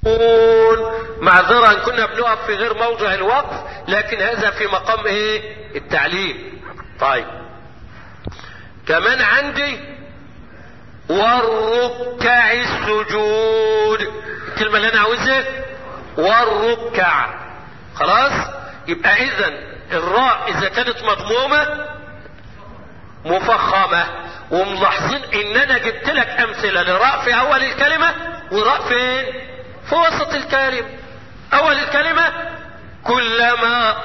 معذرة ان كنا بنقف في غير موضع الوقف لكن هذا في مقام ايه التعليم طيب كمان عندي والركع السجود الكلمة اللي انا عاوزها والركع خلاص يبقى اذا الراء اذا كانت مضمومة مفخمة وملاحظين ان انا جبت لك امثلة لراء في اول الكلمة وراء فين في وسط الكلمة اول الكلمة كلما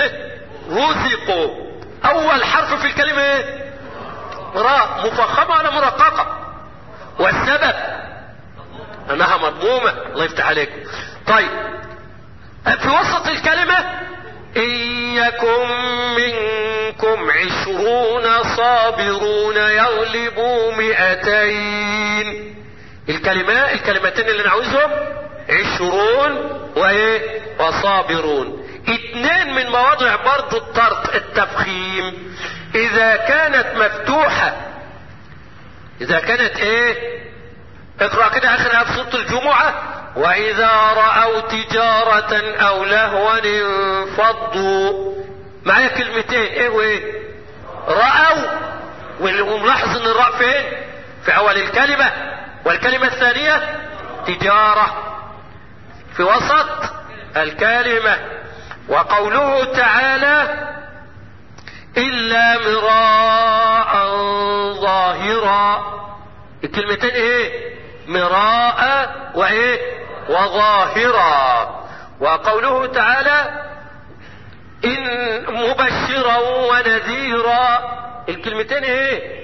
رزقوا اول حرف في الكلمة ايه راء مفخمة ولا مرققة والسبب انها مضمومة الله يفتح عليكم طيب في وسط الكلمة ان يكن منكم عشرون صابرون يغلبوا مئتين الكلمات الكلمتين اللي نعوزهم عشرون وايه وصابرون اتنين من مواضع برضو الطرد التفخيم اذا كانت مفتوحة اذا كانت ايه اقرأ كده اخر في سورة الجمعة واذا رأوا تجارة او لهوا انفضوا معايا كلمتين ايه وايه رأوا وملاحظ ان الراء فين في اول الكلمة والكلمة الثانية تجارة في وسط الكلمة وقوله تعالى إلا مراء ظاهرا الكلمتين ايه مراء وايه وظاهرا وقوله تعالى إن مبشرا ونذيرا الكلمتين ايه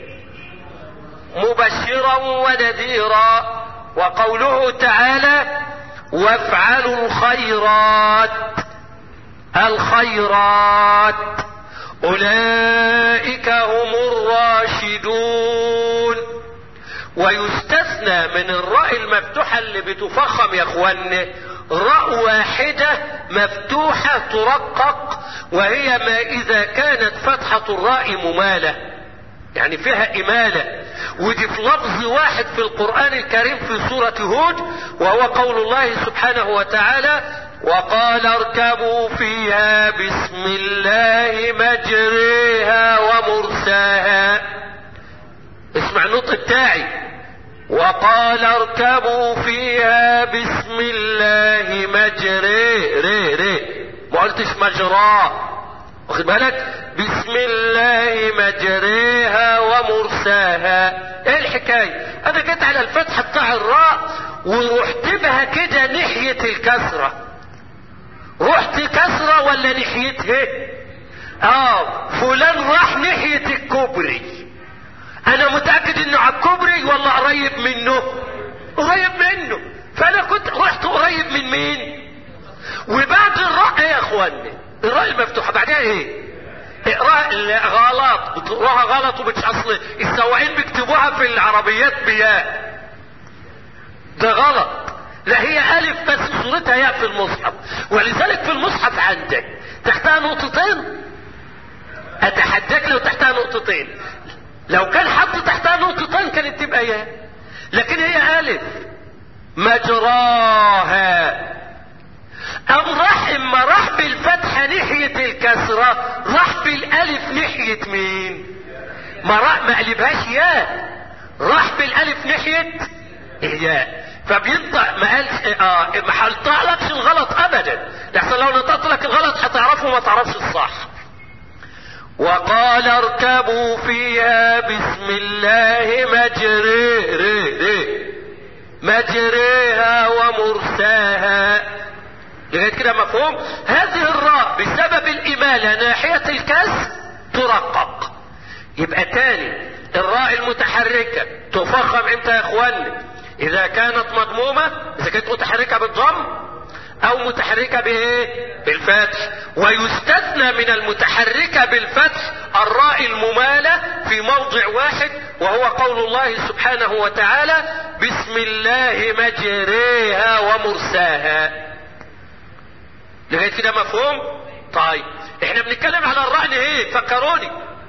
مبشرا ونذيرا وقوله تعالى وافعلوا الخيرات الخيرات اولئك هم الراشدون ويستثنى من الراء المفتوحة اللي بتفخم يا اخواني راء واحدة مفتوحة ترقق وهي ما اذا كانت فتحة الراء ممالة يعني فيها امالة ودي في لفظ واحد في القرآن الكريم في سورة هود وهو قول الله سبحانه وتعالى وقال اركبوا فيها بسم الله مجريها ومرساها اسمع النطق بتاعي وقال اركبوا فيها بسم الله مجري ري ري ما قلتش مجراه واخد بالك بسم الله مجريها ومرساها ايه الحكاية انا جيت على الفتحة بتاع الراء ورحت بها كده ناحية الكسرة رحت كسرة ولا ناحيتها اه فلان راح ناحية الكوبري انا متأكد انه على الكوبري ولا قريب منه قريب منه فانا كنت رحت قريب من مين وبعد الراء يا اخواني الراء المفتوحة بعدها ايه اقراها غلط بتقراها غلط ومش اصل السواقين بيكتبوها في العربيات بياء ده غلط لا هي الف بس صورتها ياء في المصحف ولذلك في المصحف عندك تحتها نقطتين اتحداك لو تحتها نقطتين لو كان حط تحتها نقطتين كانت تبقى ياء لكن هي الف مجراها أم راح إما راح بالفتحة ناحية الكسرة راح بالألف ناحية مين؟ ما راح ما قلبهاش ياء راح بالألف ناحية ياء فبينطق ما قالش اه ما هلطقلكش الغلط أبدا لحسن لو نطقت لك الغلط هتعرفه وما تعرفش الصح وقال اركبوا فيها بسم الله مجري مجريها ومرساها لغاية كده مفهوم هذه الراء بسبب الإمالة ناحية الكسر ترقق يبقى تاني الراء المتحركة تفخم امتى يا اخواني اذا كانت مضمومة اذا كانت متحركة بالضم او متحركة بايه بالفتح ويستثنى من المتحركة بالفتح الراء الممالة في موضع واحد وهو قول الله سبحانه وتعالى بسم الله مجريها ومرساها لغاية كده مفهوم طيب احنا بنتكلم على الرأن ايه فكروني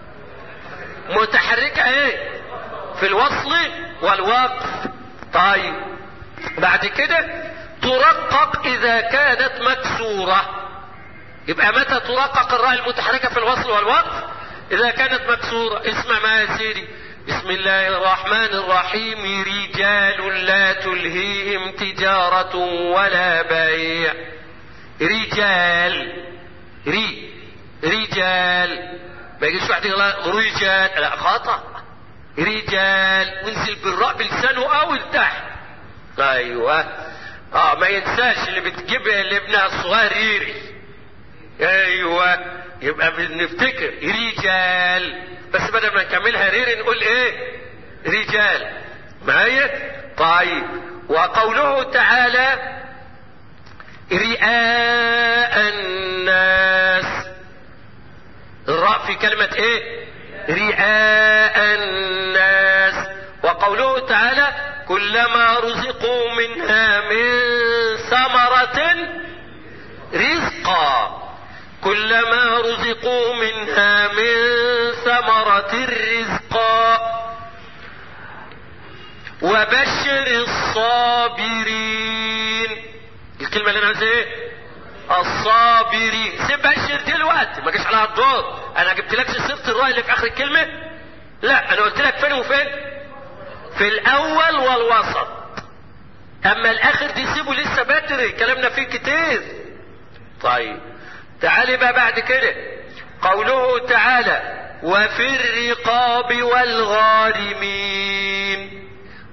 متحركة ايه في الوصل والوقف طيب بعد كده ترقق اذا كانت مكسورة يبقى متى ترقق الراء المتحركة في الوصل والوقف اذا كانت مكسورة اسمع ما يا سيدي بسم الله الرحمن الرحيم رجال لا تلهيهم تجارة ولا بيع رجال ري رجال ما يجيش واحد يقول رجال لا خطأ رجال وانزل بالراء بلسانه او لتحت ايوه اه ما ينساش اللي بتجيبها لابنها الصغير ريري ايوه يبقى بنفتكر رجال بس بدل ما نكملها ريري نقول ايه رجال معايا طيب وقوله تعالى رئاء الناس الراء في كلمة ايه رئاء الناس وقوله تعالى كلما رزقوا منها من ثمرة رزقا كلما رزقوا منها من ثمرة رزقا وبشر الصابرين الكلمة اللي انا عايزها ايه الصابرين سيب بشر دلوقتي ما جاش عليها الدور انا جبت لكش صيغه الراء اللي في اخر الكلمه لا انا قلت لك فين وفين في الاول والوسط اما الاخر دي سيبه لسه بدري كلامنا فيه كتير طيب تعالي بقى بعد كده قوله تعالى وفي الرقاب والغارمين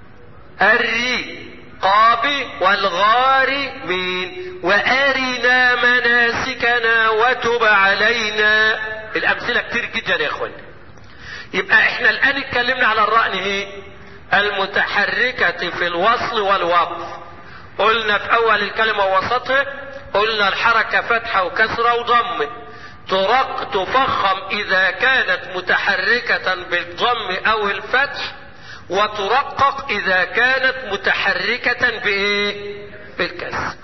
الرقاب والغارمين وارنا مناسكنا وتب علينا الامثله كتير جدا يا اخوان يبقى احنا الان اتكلمنا على الرأن ايه المتحركة في الوصل والوقف قلنا في اول الكلمة ووسطها قلنا الحركة فتحة وكسرة وضم ترق تفخم اذا كانت متحركة بالضم او الفتح وترقق اذا كانت متحركة بايه بالكسر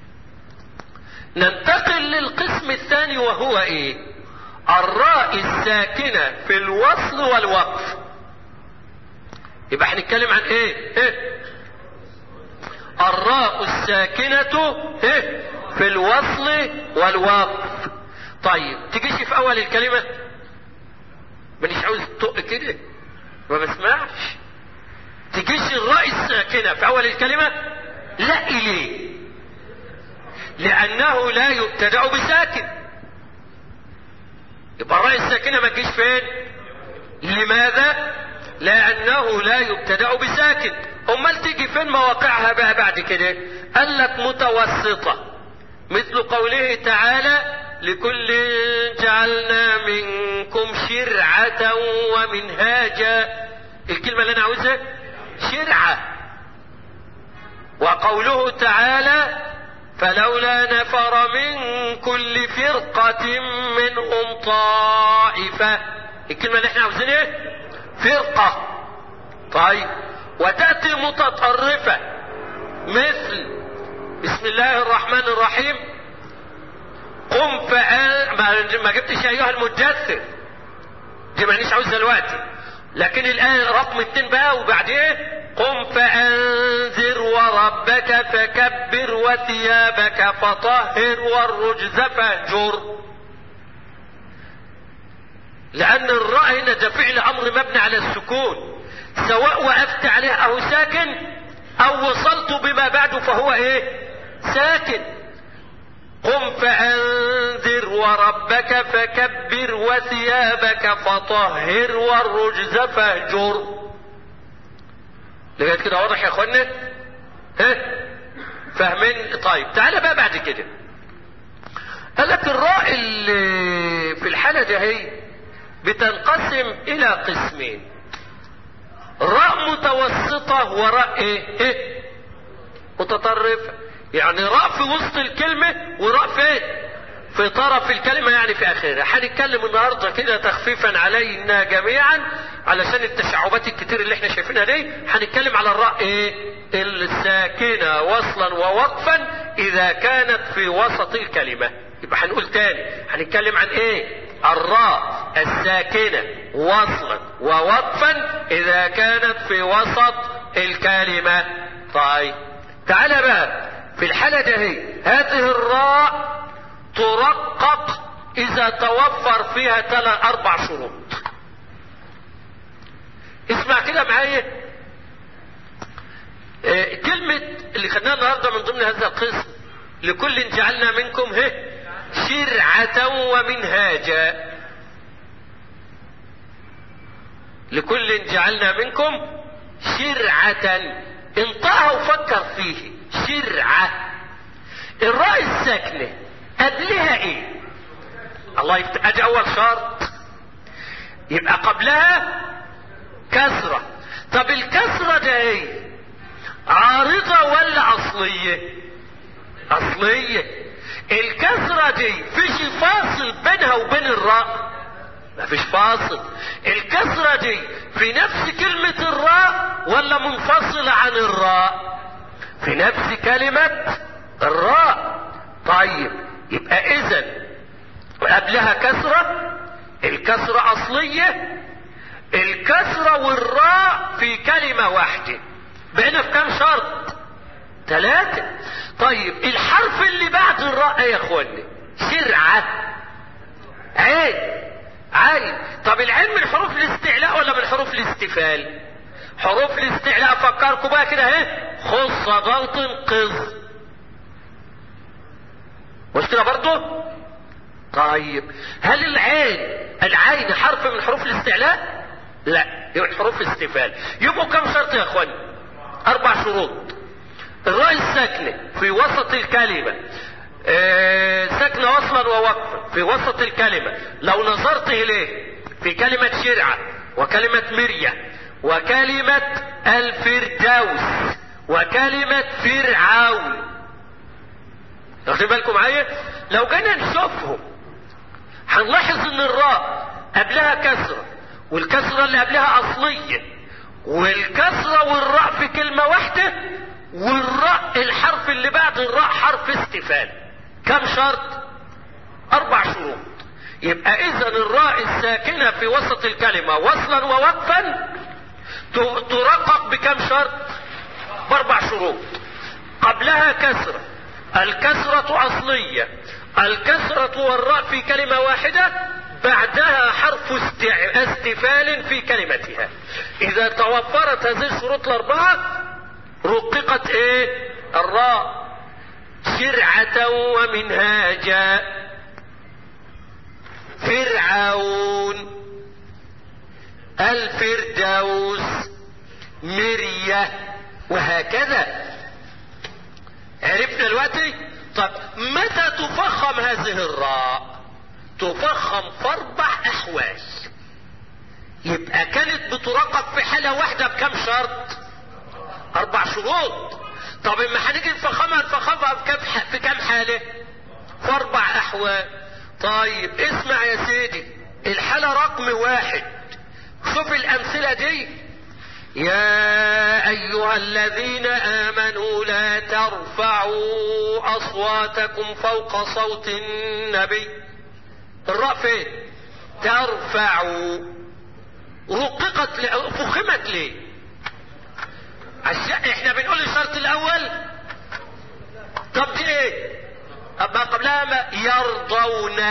ننتقل للقسم الثاني وهو ايه الراء الساكنة في الوصل والوقف يبقى هنتكلم عن ايه, إيه؟ الراء الساكنة إيه؟ في الوصل والوقف طيب تجيش في اول الكلمة مانيش عاوز تطق كده ما بسمعش تجيش الراء الساكنة في اول الكلمة لا اليه لانه لا يبتدأ بساكن يبقى الراء الساكنة ما تجيش فين لماذا لانه لا يبتدأ بساكن امال تيجي فين مواقعها بقى بعد كده قال لك متوسطة مثل قوله تعالى لكل جعلنا منكم شرعة ومنهاجا الكلمة اللي انا عاوزها شرعة وقوله تعالى فلولا نفر من كل فرقة منهم طائفة الكلمة اللي احنا عاوزينها فرقة طيب وتأتي متطرفة مثل بسم الله الرحمن الرحيم قم فأن ما, ما جبتش ايها المدثر دي مانيش عاوزها دلوقتي لكن الآية رقم اتنين بقى وبعدين قم فأنذر وربك فكبر وثيابك فطهر والرجز فاهجر لأن الراء هنا ده فعل أمر مبني على السكون سواء وقفت عليه أو ساكن أو وصلت بما بعده فهو إيه؟ ساكن قم فأنذر وربك فكبر وثيابك فطهر والرجز فاهجر لغاية كده واضح يا اخوانا ها فاهمين طيب تعالى بقى بعد كده قال لك الراء اللي في الحالة دي هي بتنقسم الى قسمين راء متوسطة وراء ايه, إيه؟ متطرفة يعني راء في وسط الكلمة وراء فين في طرف الكلمة يعني في اخرها هنتكلم النهاردة كده تخفيفا علينا جميعا علشان التشعبات الكتير اللي احنا شايفينها دي هنتكلم على الراء ايه الساكنة وصلا ووقفا اذا كانت في وسط الكلمة يبقى هنقول تاني هنتكلم عن ايه الراء الساكنة وصلا ووقفا اذا كانت في وسط الكلمة طيب تعالى بقى في الحالة دي هذه الراء ترقق اذا توفر فيها ثلاث اربع شروط اسمع كده معايا اه كلمة اللي خدناها النهاردة من ضمن هذا القسم لكل جعلنا منكم هه شرعة ومنهاجا لكل جعلنا منكم شرعة انطقها وفكر فيه شرعة الراء الساكنة قبلها ايه الله يفتح ادي اول شرط يبقى قبلها كسرة طب الكسرة ده ايه عارضة ولا اصلية اصلية الكسرة دي فيش فاصل بينها وبين الراء مفيش فاصل الكسرة دي في نفس كلمة الراء ولا منفصلة عن الراء في نفس كلمة الراء طيب يبقى اذا قبلها كسرة الكسرة اصلية الكسرة والراء في كلمة واحدة بقينا في كام شرط ثلاثة طيب الحرف اللي بعد الراء يا اخواني شرعة عين عين طب العين من حروف الاستعلاء ولا من حروف الاستفال حروف الاستعلاء فكركم بقى كده اهي خص ضغط قز مش كده برضه طيب هل العين العين حرف من حروف الاستعلاء لا يبقى حروف الاستفال يبقوا كم شرط يا اخواني اربع شروط الراء الساكنة في وسط الكلمة آه ساكنة وصلا ووقفا في وسط الكلمة لو نظرت اليه في كلمة شرعة وكلمة مرية وكلمة الفردوس وكلمة فرعون واخدين بالكم معايا لو جينا نشوفهم هنلاحظ ان الراء قبلها كسرة والكسرة اللي قبلها اصلية والكسرة والراء في كلمة واحدة والراء الحرف اللي بعد الراء حرف استفال كم شرط اربع شروط يبقى اذا الراء الساكنة في وسط الكلمة وصلا ووقفا ترقق بكم شرط باربع شروط قبلها كسرة الكسرة اصلية الكسرة والراء في كلمة واحدة بعدها حرف استفال في كلمتها اذا توفرت هذه الشروط الاربعة رققت ايه الراء شرعة ومنهاجا فرعون الفردوس مرية وهكذا عرفنا دلوقتي طب متى تفخم هذه الراء تفخم في اربع احوال يبقى كانت بترقق في حالة واحدة بكم شرط اربع شروط طب اما هنيجي نفخمها نفخمها في كم في كم حالة في اربع احوال طيب اسمع يا سيدي الحالة رقم واحد شوف الامثلة دي يا ايها الذين امنوا لا ترفعوا اصواتكم فوق صوت النبي الراء فين ترفعوا رققت فخمت ليه الشيء احنا بنقول الشرط الاول طب دي ايه اما قبلها ما يرضون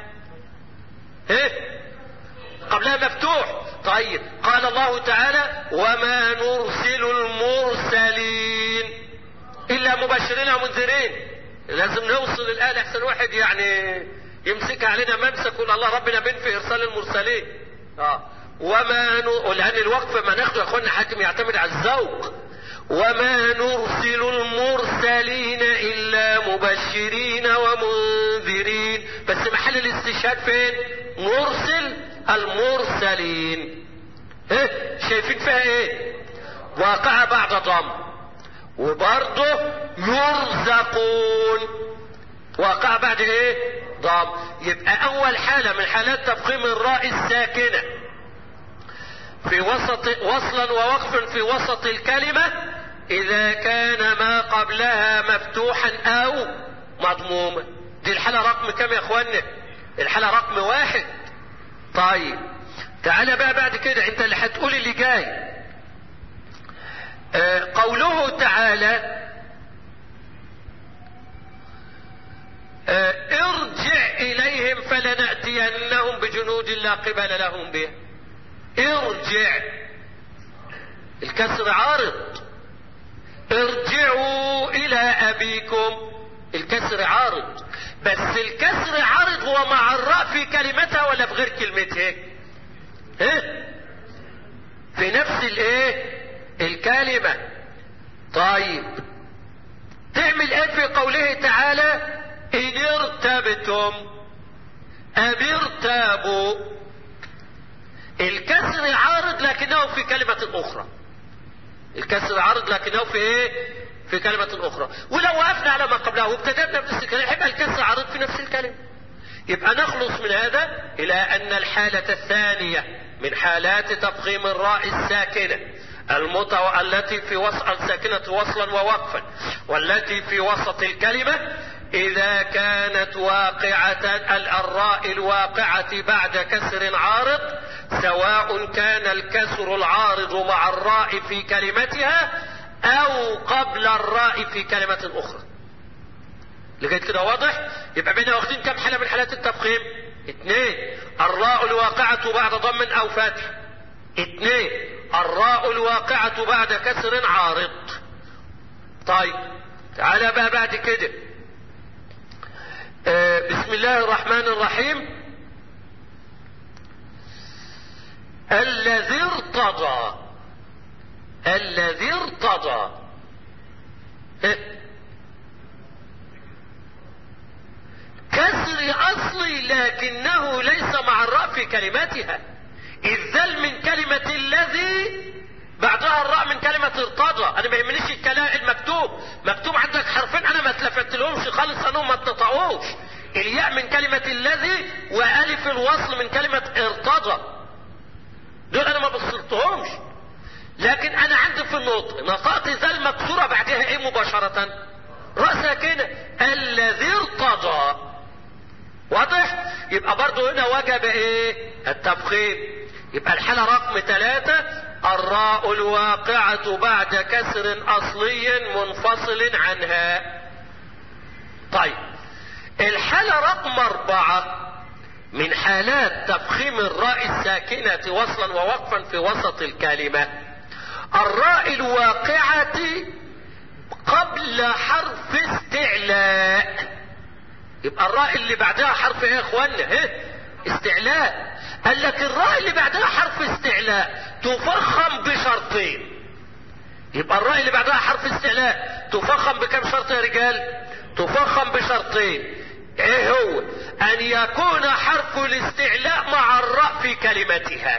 ايه قبلها مفتوح طيب قال الله تعالى وما نرسل المرسلين الا مبشرين ومنذرين لازم نوصل الايه احسن واحد يعني يمسكها علينا ممسك يقول الله ربنا بينفي ارسال المرسلين اه وما ن... لان الوقف ما ناخده يا اخوانا حاكم يعتمد على الذوق وما نرسل المرسلين الا مبشرين ومنذرين بس محل الاستشهاد فين مرسل المرسلين ايه شايفين فيها ايه واقع بعد ضم وبرضه يرزقون واقع بعد ايه ضم يبقى اول حالة من حالات تفخيم الراء الساكنة في وسط وصلا ووقفا في وسط الكلمة اذا كان ما قبلها مفتوحا او مضموما دي الحالة رقم كم يا اخوانا الحالة رقم واحد طيب تعالى بقى بعد كده انت اللي هتقول اللي جاي آه قوله تعالى جلود لا قبل لهم به ارجع الكسر عارض ارجعوا الى ابيكم الكسر عارض بس الكسر عارض هو مع الراء في كلمتها ولا في غير كلمتها ايه في نفس الايه الكلمة طيب تعمل ايه في قوله تعالى ان ارتبتم ام ارتابوا الكسر عارض لكنه في كلمة اخرى الكسر عارض لكنه في ايه في كلمة اخرى ولو وقفنا على ما قبله وابتدأنا بنفس الكلمة يبقى الكسر عارض في نفس الكلمة يبقى نخلص من هذا الى ان الحالة الثانية من حالات تفخيم الراء الساكنة المتو... التي في وسط الساكنة وصلا ووقفا والتي في وسط الكلمة إذا كانت واقعة الراء الواقعة بعد كسر عارض سواء كان الكسر العارض مع الراء في كلمتها أو قبل الراء في كلمة أخرى لغاية كده واضح يبقى بينا واخدين كم حالة من حالات التفخيم اثنين الراء الواقعة بعد ضم أو فتح اثنين الراء الواقعة بعد كسر عارض طيب تعالى بقى بعد كده آه بسم الله الرحمن الرحيم الذي ارتضى الذي ارتضى كسر اصلي لكنه ليس مع الراء في كلماتها الذل من كلمة الذي بعدها الراء من كلمة ارتضى انا ما يهمنيش الكلام المكتوب مكتوب عندك حرفين انا ما اتلفت لهمش خالص انهم ما اتنطقوش الياء من كلمة الذي والف الوصل من كلمة ارتضى دول انا ما بصرتهمش لكن انا عندي في النطق نطقت ذا المكسورة بعدها ايه مباشرة راء ساكنة الذي ارتضى واضح يبقى برضو هنا وجب ايه التفخيم يبقى الحالة رقم ثلاثة الراء الواقعة بعد كسر اصلي منفصل عنها طيب الحالة رقم اربعة من حالات تفخيم الراء الساكنة وصلا ووقفا في وسط الكلمة الراء الواقعة قبل حرف استعلاء يبقى الراء اللي بعدها حرف ايه يا اخوانا ايه استعلاء قال لك الراء اللي بعدها حرف استعلاء تفخم بشرطين يبقى الراء اللي بعدها حرف استعلاء تفخم بكم شرط يا رجال تفخم بشرطين ايه هو ان يكون حرف الاستعلاء مع الراء في كلمتها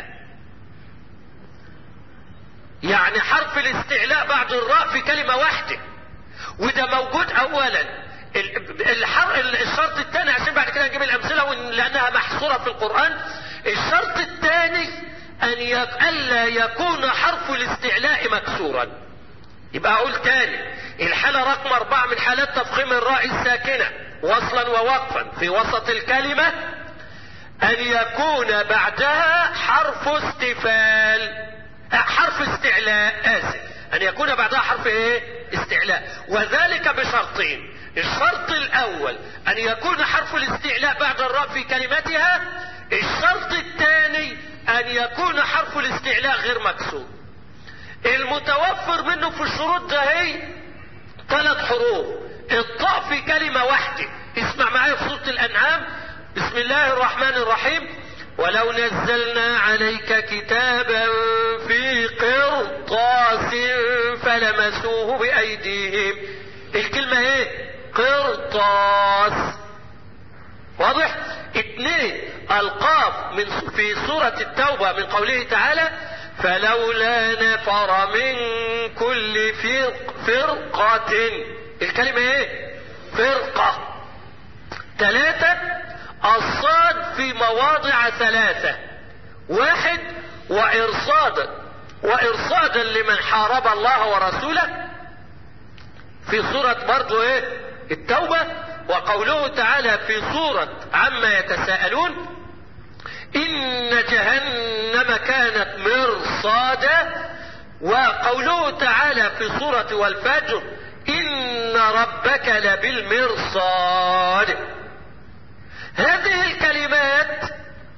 يعني حرف الاستعلاء بعد الراء في كلمة واحدة وده موجود اولا الشرط الثاني عشان بعد كده نجيب الامثله لانها محصوره في القران الشرط الثاني ان يك... الا يكون حرف الاستعلاء مكسورا يبقى اقول تاني الحاله رقم اربعه من حالات تفخيم الراء الساكنه وصلا ووقفا في وسط الكلمه ان يكون بعدها حرف استفال حرف استعلاء اسف ان يكون بعدها حرف ايه استعلاء وذلك بشرطين الشرط الاول ان يكون حرف الاستعلاء بعد الراء في كلمتها الشرط الثاني ان يكون حرف الاستعلاء غير مكسور المتوفر منه في الشروط ده هي ثلاث حروف الطاء في كلمة واحدة اسمع معايا في سورة الانعام بسم الله الرحمن الرحيم ولو نزلنا عليك كتابا في قرطاس فلمسوه بايديهم الكلمة ايه قرطاس واضح اثنين القاف من في سورة التوبة من قوله تعالى فلولا نفر من كل فرق فرقة الكلمة ايه فرقة ثلاثة الصاد في مواضع ثلاثة واحد وارصادا وارصادا لمن حارب الله ورسوله في سورة برضو ايه التوبة وقوله تعالى في سورة عما يتساءلون إن جهنم كانت مرصادا وقوله تعالى في سورة والفجر إن ربك لبالمرصاد هذه الكلمات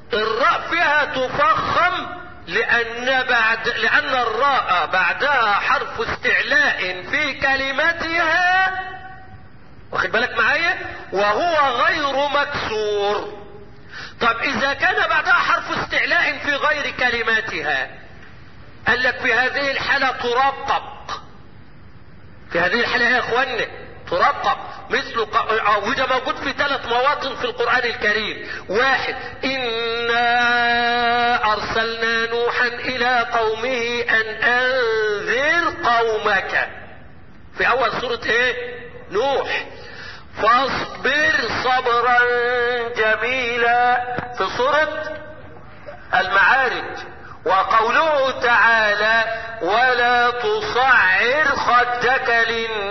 الراء فيها تفخم لأن بعد لأن الراء بعدها حرف استعلاء في كلمتها واخد بالك معايا وهو غير مكسور طب إذا كان بعدها حرف استعلاء في غير كلماتها قال لك في هذه الحالة ترقق في هذه الحالة يا اخوانا ترقق مثل ق... وده موجود في ثلاث مواطن في القرآن الكريم واحد إنا أرسلنا نوحا إلى قومه أن أنذر قومك في أول سورة إيه نوح فاصبر صبرا جميلا في سورة المعارج وقوله تعالى ولا تصعر خدك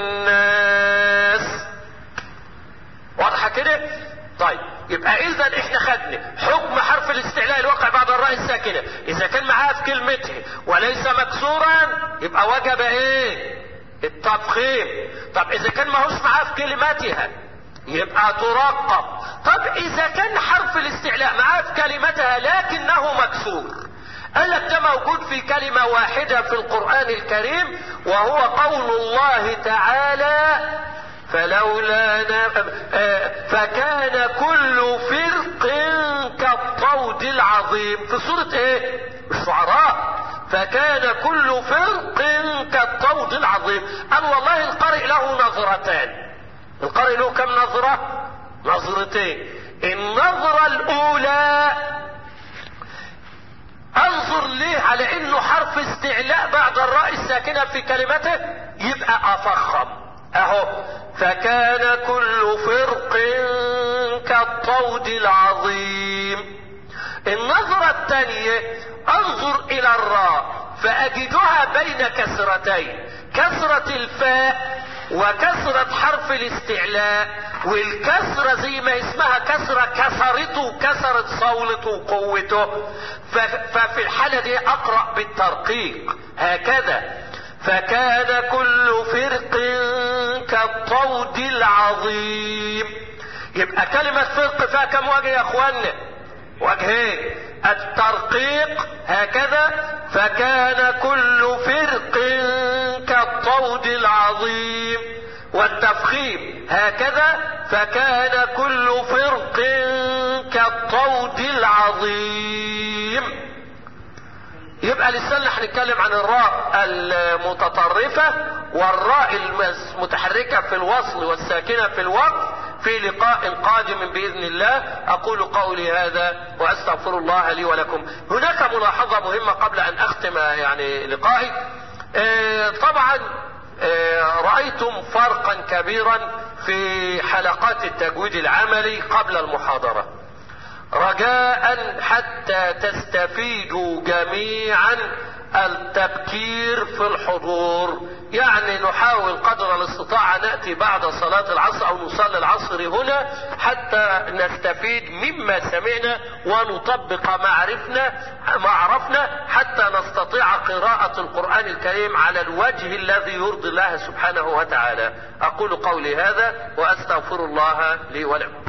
للناس واضحة كده طيب يبقى اذا احنا خدنا حكم حرف الاستعلاء الواقع بعد الراء الساكنة اذا كان معاه في كلمته وليس مكسورا يبقى وجب ايه التفخيم طب اذا كان ماهوش معاه في كلماتها يبقى ترقب طب اذا كان حرف الاستعلاء معاه في كلمتها لكنه مكسور قال لك ده موجود في كلمة واحدة في القرآن الكريم وهو قول الله تعالى فلولا فكان كل فرق كالطود العظيم في سورة ايه الشعراء فكان كل فرق كالطود العظيم قال والله القارئ له نظرتان القارئ له كم نظرة نظرتين النظرة الاولى انظر ليه على انه حرف استعلاء بعد الراء الساكنة في كلمته يبقى افخم اهو فكان كل فرق كالطود العظيم النظرة الثانية انظر الى الراء فاجدها بين كسرتين كسرة الفاء وكسرة حرف الاستعلاء والكسرة زي ما اسمها كسرة كسرته كسرت صولته وقوته ففي الحالة دي اقرأ بالترقيق هكذا فكان كل فرق كالطود العظيم يبقى كلمة فرق فيها كم وجه يا اخوانا وجهين الترقيق هكذا فكان كل فرق كالطود العظيم والتفخيم هكذا فكان كل فرق كالطود العظيم يبقى لسه هنتكلم عن الراء المتطرفة والراء المتحركة في الوصل والساكنة في الوقف في لقاء قادم بإذن الله أقول قولي هذا وأستغفر الله لي ولكم هناك ملاحظة مهمة قبل أن أختم يعني لقائي آه طبعا آه رأيتم فرقا كبيرا في حلقات التجويد العملي قبل المحاضرة رجاء حتى تستفيدوا جميعا التبكير في الحضور يعني نحاول قدر الاستطاعة نأتي بعد صلاة العصر او نصلي العصر هنا حتى نستفيد مما سمعنا ونطبق ما عرفنا ما عرفنا حتى نستطيع قراءة القرآن الكريم على الوجه الذي يرضي الله سبحانه وتعالى اقول قولي هذا واستغفر الله لي ولكم